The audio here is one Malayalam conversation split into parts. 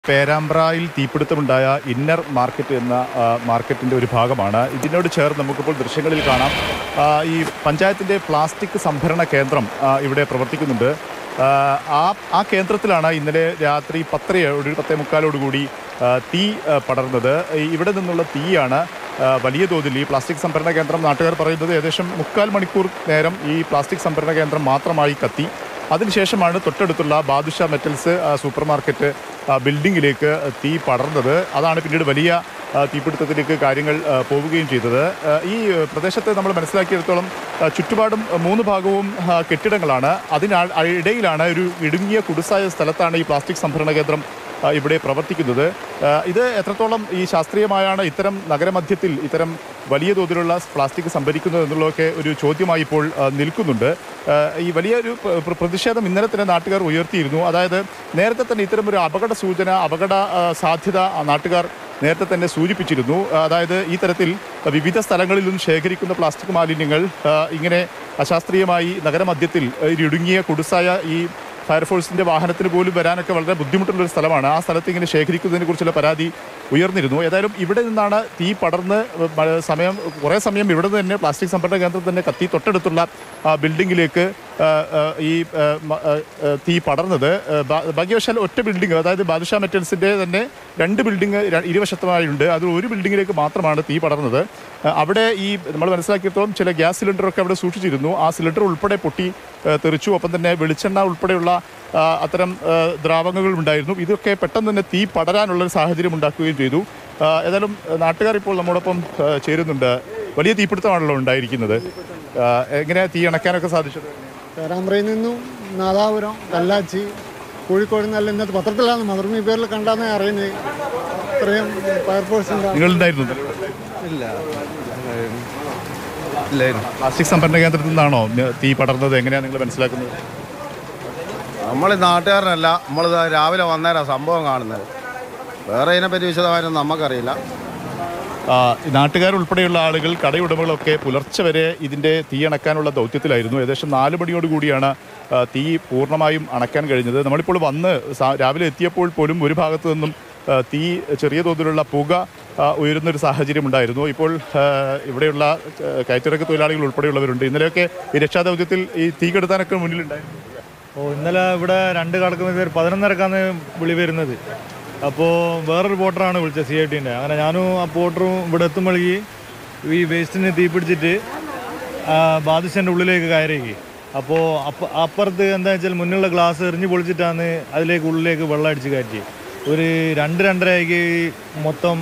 പേരാമ്പ്രയിൽ തീപിടുത്തമുണ്ടായ ഇന്നർ മാർക്കറ്റ് എന്ന ആ, മാർക്കറ്റിന്റെ ഒരു ഭാഗമാണ് ഇതിനോട് ചേർന്ന് നമുക്കിപ്പോൾ ദൃശ്യങ്ങളിൽ കാണാം ആ, ഈ പഞ്ചായത്തിന്റെ പ്ലാസ്റ്റിക് സംഭരണ കേന്ദ്രം ആ, ഇവിടെ പ്രവർത്തിക്കുന്നുണ്ട് ആ, ആ ആ കേന്ദ്രത്തിലാണ് ഇന്നലെ രാത്രി പത്തരയോട് പത്തേ മുക്കാലോടുകൂടി ആ, തീ ആ, പടർന്നത് ഈ ഇവിടെ നിന്നുള്ള തീയാണ് ആ, വലിയ തോതിൽ ഈ പ്ലാസ്റ്റിക് സംഭരണ കേന്ദ്രം നാട്ടുകാർ പറയുന്നത് ഏകദേശം മുക്കാൽ മണിക്കൂർ നേരം ഈ പ്ലാസ്റ്റിക് സംഭരണ കേന്ദ്രം മാത്രമായി കത്തി അതിനുശേഷമാണ് തൊട്ടടുത്തുള്ള ബാദുഷ മെറ്റൽസ് ആ, സൂപ്പർ മാർക്കറ്റ് ആ, ബിൽഡിങ്ങിലേക്ക് തീ പടർന്നത് അതാണ് പിന്നീട് വലിയ ആ, തീപിടുത്തത്തിലേക്ക് കാര്യങ്ങൾ ആ, പോവുകയും ചെയ്തത് ആ, ഈ ആ, പ്രദേശത്ത് നമ്മൾ മനസ്സിലാക്കിയെടുത്തോളം ആ, ചുറ്റുപാടും ആ, മൂന്ന് ഭാഗവും ആ, കെട്ടിടങ്ങളാണ് അതിനാ ഇടയിലാണ് ഒരു ഇടുങ്ങിയ കുടുസായ സ്ഥലത്താണ് ഈ പ്ലാസ്റ്റിക് സംഭരണ കേന്ദ്രം ആ, ഇവിടെ പ്രവർത്തിക്കുന്നത് ആ, ഇത് എത്രത്തോളം ഈ ശാസ്ത്രീയമായാണ് ഇത്തരം നഗരമധ്യത്തിൽ ഇത്തരം വലിയ തോതിലുള്ള പ്ലാസ്റ്റിക് സംഭരിക്കുന്നത് എന്നുള്ളതൊക്കെ ഒരു ചോദ്യമായി ഇപ്പോൾ ആ, നിൽക്കുന്നുണ്ട് ആ, ഈ വലിയൊരു പ്ര- പ്ര- പ്രതിഷേധം ഇന്നലെ തന്നെ നാട്ടുകാർ ഉയർത്തിയിരുന്നു അതായത് നേരത്തെ തന്നെ ഇത്തരം ഒരു അപകട സൂചന അപകട ആ, സാധ്യത ആ, നാട്ടുകാർ നേരത്തെ തന്നെ സൂചിപ്പിച്ചിരുന്നു ആ, അതായത് ഈ തരത്തിൽ വിവിധ സ്ഥലങ്ങളിൽ നിന്നും ശേഖരിക്കുന്ന പ്ലാസ്റ്റിക് മാലിന്യങ്ങൾ ആ, ഇങ്ങനെ അശാസ്ത്രീയമായി നഗരമധ്യത്തിൽ ഒരു ഇടുങ്ങിയ കുടുസായ ഈ ഫയർഫോഴ്സിന്റെ വാഹനത്തിന് പോലും വരാനൊക്കെ വളരെ ബുദ്ധിമുട്ടുള്ള ഒരു സ്ഥലമാണ് ആ സ്ഥലത്ത് ഇങ്ങനെ ശേഖരിക്കുന്നതിനെ കുറിച്ചുള്ള പരാതി ഉയർന്നിരുന്നു ഏതായാലും ഇവിടെ നിന്നാണ് തീ പടർന്ന് മ- സമയം കുറേ സമയം ഇവിടെ നിന്ന് തന്നെ പ്ലാസ്റ്റിക് സംഭരണ കേന്ദ്രം തന്നെ കത്തി തൊട്ടടുത്തുള്ള ആ, ബിൽഡിങ്ങിലേക്ക് ആ, ആ, ഈ ആ, മ- ആ, ആ, തീ പടർന്നത് ആ, ഭാ- ഭാഗ്യവശാൽ ഒറ്റ ബിൽഡിംഗ് അതായത് ബാദുഷാ മെറ്റൽസിന്റെ തന്നെ രണ്ട് ബിൽഡിംഗ് ര- ഇരുവശത്തുമായുണ്ട് അതിൽ ഒരു ബിൽഡിങ്ങിലേക്ക് മാത്രമാണ് തീ പടർന്നത് ആ, അവിടെ ഈ നമ്മൾ മനസ്സിലാക്കിയത്തോളം ചില ഗ്യാസ് സിലിണ്ടറൊക്കെ അവിടെ സൂക്ഷിച്ചിരുന്നു ആ സിലിണ്ടർ ഉൾപ്പെടെ പൊട്ടി ആ, തെറിച്ചു ഒപ്പം തന്നെ വെളിച്ചെണ്ണ ഉൾപ്പെടെയുള്ള ആ, അത്തരം ആ, ദ്രാവകങ്ങൾ ഉണ്ടായിരുന്നു ഇതൊക്കെ പെട്ടെന്ന് തന്നെ തീ പടരാനുള്ള ഒരു സാഹചര്യം ഉണ്ടാക്കുകയും ചെയ്തു ആ, ഏതായാലും ആ, നാട്ടുകാർ ഇപ്പോൾ നമ്മോടൊപ്പം ആ, ചേരുന്നുണ്ട് വലിയ തീപിടുത്തമാണല്ലോ ഉണ്ടായിരിക്കുന്നത് ആ, എങ്ങനെ തീ അണയ്ക്കാനൊക്കെ സാധിച്ചത് പേരാമ്പ്രയിൽ നിന്നും നാദാപുരം കല്ലാച്ചി കോഴിക്കോട് നിന്നല്ല ഇന്നത്തെ പത്രത്തിലാണ് മദർമി പേരിൽ കണ്ടാന്ന് അറിയുന്നത് ഇത്രയും ഫയർഫോഴ്സ് ഉണ്ടാവും നിങ്ങളുണ്ടായിരുന്നു ഇല്ല ഇല്ലായിരുന്നു പ്ലാസ്റ്റിക് സംഭരണ കേന്ദ്രത്തിൽ നിന്നാണോ ന- തീ പടർന്നത് എങ്ങനെയാണ് നിങ്ങൾ മനസ്സിലാക്കുന്നത് നമ്മൾ നാട്ടുകാരനല്ല നമ്മൾ രാവിലെ വന്നേരാ സംഭവം കാണുന്നത് വേറെ ഇതിനെപ്പറ്റി വിശദമായിട്ടൊന്നും നമുക്കറിയില്ല ആ, ഈ നാട്ടുകാരുൾപ്പെടെയുള്ള ആളുകൾ കടയുടമകളൊക്കെ പുലർച്ചെ വരെ ഇതിന്റെ തീ അണക്കാനുള്ള ദൗത്യത്തിലായിരുന്നു ഏകദേശം നാല് മണിയോട് കൂടിയാണ് ആ, തീ പൂർണ്ണമായും അണക്കാൻ കഴിഞ്ഞത് നമ്മളിപ്പോൾ വന്ന് സാ- രാവിലെ എത്തിയപ്പോൾ പോലും ഒരു ഭാഗത്തു നിന്നും ആ, തീ ചെറിയ തോതിലുള്ള പുക ആ, ഉയരുന്ന ഒരു സാഹചര്യം ഉണ്ടായിരുന്നു ഇപ്പോൾ ആ, ഇവിടെയുള്ള ആ, കയറ്റിറക്ക് തൊഴിലാളികൾ ഉൾപ്പെടെയുള്ളവരുണ്ട് ഇന്നലെയൊക്കെ ഈ രക്ഷാദൗത്യത്തിൽ ഈ തീ കെടുത്താനൊക്കെ മുന്നിലുണ്ടായിരുന്നു ഓ ഇന്നലെ ഇവിടെ രണ്ട് കടക്കുന്ന പതിനൊന്നരക്കാണ് വിളി വരുന്നത് അപ്പോൾ വേറൊരു പോട്ടറാണ് വിളിച്ചത് സി ഐ ടീൻ്റെ അങ്ങനെ ഞാനും ആ പോട്ടറും ഇവിടെ എത്തുമ്പോഴേക്ക് ഈ വേസ്റ്റിന് തീ പിടിച്ചിട്ട് ബാദുഷൻ്റെ ഉള്ളിലേക്ക് കയറിയേക്ക് അപ്പോൾ അപ്പ അപ്പുറത്ത് എന്താ വെച്ചാൽ മുന്നിലുള്ള ഗ്ലാസ് എറിഞ്ഞ് പൊളിച്ചിട്ടാണ് അതിലേക്ക് ഉള്ളിലേക്ക് വെള്ളം അടിച്ച് കയറ്റി ഒരു രണ്ട് രണ്ടരയ്ക്ക് മൊത്തം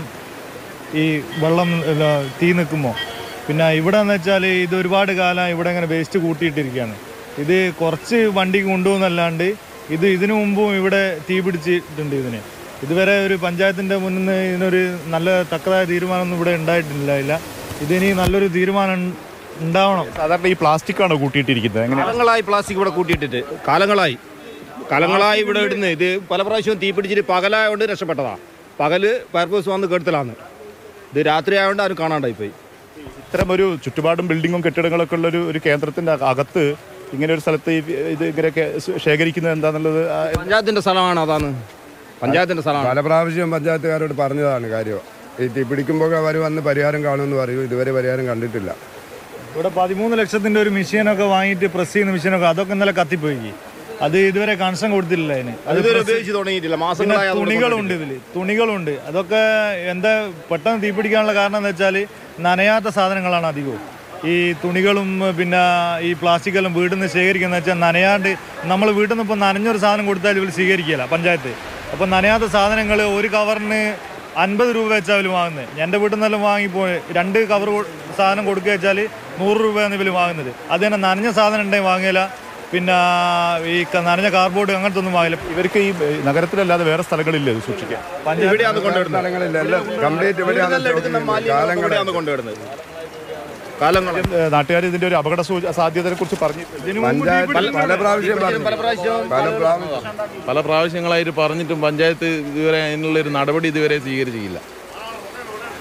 ഈ വെള്ളം ഇല്ല, തീ നിൽക്കുമ്പോൾ പിന്നെ ഇവിടെ എന്ന് വെച്ചാൽ ഇത് ഒരുപാട് കാലം ഇവിടെ ഇങ്ങനെ വേസ്റ്റ് കൂട്ടിയിട്ടിരിക്കുകയാണ് ഇത് കുറച്ച് വണ്ടിക്ക് കൊണ്ടുപോകുന്നല്ലാണ്ട് ഇത് ഇതിനു മുമ്പും ഇവിടെ തീ പിടിച്ചിട്ടുണ്ട് ഇതിന് ഇതുവരെ ഒരു പഞ്ചായത്തിൻ്റെ മുന്നിൽ നിന്ന് ഇതിനൊരു നല്ല തക്കതായ തീരുമാനമൊന്നും ഇവിടെ ഉണ്ടായിട്ടില്ല ഇല്ല ഇതിനി നല്ലൊരു തീരുമാനം ഉണ്ടാവണം സാധാരണ ഈ പ്ലാസ്റ്റിക് ആണോ കൂട്ടിയിട്ടിരിക്കുന്നത് എങ്ങനെ കാലങ്ങളായി പ്ലാസ്റ്റിക് ഇവിടെ കൂട്ടിയിട്ടിട്ട് കാലങ്ങളായി കാലങ്ങളായി ഇവിടെ ഇടുന്നത് ഇത് പല പ്രാവശ്യവും തീ പിടിച്ചിട്ട് പകലായതുകൊണ്ട് രക്ഷപ്പെട്ടതാ പകല് ഫയർഫോഴ്സ് വന്ന് കെടുത്തലാണ് ഇത് രാത്രി ആയതുകൊണ്ട് ആരും കാണാണ്ടായി പോയി ഇത്തരം ഒരു ചുറ്റുപാടും ബിൽഡിങ്ങും കെട്ടിടങ്ങളൊക്കെ ഉള്ള ഒരു ഒരു കേന്ദ്രത്തിന്റെ അകത്ത് ഇങ്ങനെ ഒരു സ്ഥലത്ത് ഈ ഇത് ഇങ്ങനെയൊക്കെ ശേഖരിക്കുന്നത് എന്താണെന്നുള്ളത് ആ, പഞ്ചായത്തിന്റെ സ്ഥലമാണ് അതാണ് പഞ്ചായത്തിന്റെ സ്ഥലമാണ് പല പ്രാവശ്യം പഞ്ചായത്തുകാരോട് പറഞ്ഞതാണ് കാര്യം ഈ തീ പിടിക്കുമ്പോൾ അവർ വന്ന് പരിഹാരം കാണുമെന്ന് പറയും ഇതുവരെ പരിഹാരം കണ്ടിട്ടില്ല ഇവിടെ പതിമൂന്ന് ലക്ഷത്തിന്റെ ഒരു മെഷീനൊക്കെ വാങ്ങിയിട്ട് പ്രസ് ചെയ്യുന്ന മെഷീനൊക്കെ അതൊക്കെ ഇന്നലെ കത്തിപ്പോയി അത് ഇതുവരെ കൺസൺ കൊടുത്തില്ല അതിന് അത് ഇതുവരെ press- ഉപയോഗിച്ച് തുടങ്ങിയിട്ടില്ല പിന്നെ മാസങ്ങളായി അതുകൊണ്ട് തുണികളുണ്ട് ഇതില് തുണികളുണ്ട് അതൊക്കെ എന്താ പെട്ടെന്ന് തീപിടിക്കാനുള്ള കാരണം എന്ന് വെച്ചാൽ നനയാത്ത സാധനങ്ങളാണ് അധികവും ഈ തുണികളും പിന്നെ ഈ പ്ലാസ്റ്റിക്കെല്ലാം വീട്ടിൽ നിന്ന് ശേഖരിക്കുന്ന വെച്ചാൽ നനയാണ്ട് നമ്മൾ വീട്ടിൽ നിന്ന് ഇപ്പോൾ നനഞ്ഞൊരു സാധനം കൊടുത്താൽ ഇവർ സ്വീകരിക്കില്ല പഞ്ചായത്ത് അപ്പോൾ നനയാത്ത സാധനങ്ങൾ ഒരു കവറിന് അൻപത് രൂപ വെച്ചാൽ അവർ വാങ്ങുന്നത് എൻ്റെ വീട്ടിൽ നിന്നെല്ലാം വാങ്ങിപ്പോയി രണ്ട് കവർ സാധനം കൊടുക്കുക വെച്ചാൽ നൂറ് രൂപയാണ് ഇവർ വാങ്ങുന്നത് അത് തന്നെ നനഞ്ഞ സാധനം ഉണ്ടെങ്കിൽ വാങ്ങില്ല പിന്നെ ഈ ക- നനഞ്ഞ കാർബോർഡ് അങ്ങനത്തെ ഒന്നും വാങ്ങില്ല ഇവർക്ക് ഈ ഏ, നഗരത്തിലല്ലാതെ വേറെ സ്ഥലങ്ങളില്ല ഇത് സൂക്ഷിക്കാൻ ഇവിടെയാണ് കൊണ്ടുവരുന്നത് സ്ഥലങ്ങളില്ല എല്ലാം കംപ്ലീറ്റ് ഇവിടെയാണ് ഇവിടുന്നെല്ലാം എടുക്കുന്ന മാലിന്യങ്ങളൊക്കെ കാലങ്ങളെ ഇവിടെയാണ് കൊണ്ടുവരുന്നത് കാലങ്ങൾ നാട്ടുകാർ ഇതിന്റെ ഒരു അപകട സൂച- സാധ്യതയെ കുറിച്ച് പറഞ്ഞു പഞ്ചായത്ത് പല പ്രാവശ്യം പറഞ്ഞു പല പ്രാവശ്യവും പല പ്രാവശ്യം പല പ്രാവശ്യങ്ങളായിട്ട് പറഞ്ഞിട്ടും പഞ്ചായത്ത് ഇതുവരെ അതിനുള്ള ഒരു നടപടി ഇതുവരെ സ്വീകരിച്ചില്ല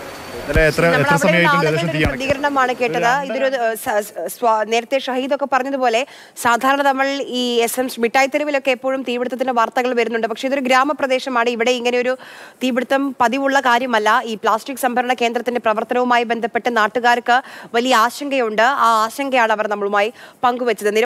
ഇന്നലെ എത്ര നമ്മൾ എത്ര അവിടെയുള്ള സമയമായിട്ടുണ്ട് ആളുകളുടെ ഏകദേശം ഒരു തീയാണ് പ്രതികരണമാണ് കേട്ടത് ഇതൊരു ഏഹ്, സ- സ- സ്വാ- നേരത്തെ ഷഹീദ് ഒക്കെ പറഞ്ഞതുപോലെ സാധാരണ നമ്മൾ ഈ എസ് എം മിഠായി തെരുവിലൊക്കെ എപ്പോഴും തീപിടുത്തത്തിന്റെ വാർത്തകൾ വരുന്നുണ്ട് പക്ഷേ ഇതൊരു ഗ്രാമപ്രദേശമാണ് ഇവിടെ ഇങ്ങനെ ഒരു തീപിടുത്തം പതിവുള്ള കാര്യമല്ല ഈ പ്ലാസ്റ്റിക് സംഭരണ കേന്ദ്രത്തിന്റെ പ്രവർത്തനവുമായി ബന്ധപ്പെട്ട് നാട്ടുകാർക്ക് വലിയ ആശങ്കയുണ്ട് ആ ആശങ്കയാണ് അവർ നമ്മളുമായി പങ്കുവച്ചത്